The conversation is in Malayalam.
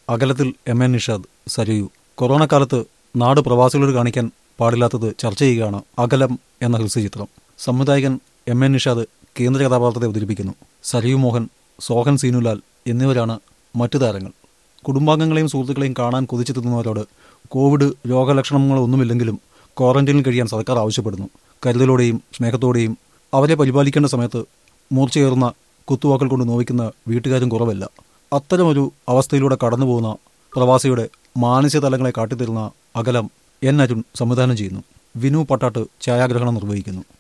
അകലത്തിൽ M N Nishad Sarayu corona കാലത്ത് നാട് പ്രവാസികളോട് കാണിക്കാൻ പാടില്ലാത്തത് ചർച്ച ചെയ്യുകയാണ് അകലം എന്ന ഹ്രസ്വചിത്രം സംവിധായകൻ എം എൻ നിഷാദ് കേന്ദ്ര കഥാപാത്രത്തെ അവതരിപ്പിക്കുന്നു സരയു മോഹൻ സോഹൻ സീനുലാൽ എന്നിവരാണ് മറ്റു താരങ്ങൾ കുടുംബാംഗങ്ങളെയും സുഹൃത്തുക്കളെയും കാണാൻ കൊതിച്ചെത്തുന്നവരോട് കോവിഡ് രോഗലക്ഷണങ്ങളൊന്നുമില്ലെങ്കിലും ക്വാറന്റൈനിൽ കഴിയാൻ സർക്കാർ ആവശ്യപ്പെടുന്നു കരുതലോടെയും സ്നേഹത്തോടെയും അവരെ പരിപാലിക്കേണ്ട സമയത്ത് മൂർച്ചയേറുന്ന കുത്തുവാക്കൾ കൊണ്ട് നോവിക്കുന്ന വീട്ടുകാരും കുറവല്ല അത്തരമൊരു അവസ്ഥയിലൂടെ കടന്നുപോകുന്ന പ്രവാസിയുടെ മാനസിക തലങ്ങളെ കാട്ടിത്തരുന്ന അകലം എൻ അരുൺ സംവിധാനം ചെയ്യുന്നു വിനു പട്ടാട്ട് ഛായാഗ്രഹണം നിർവഹിക്കുന്നു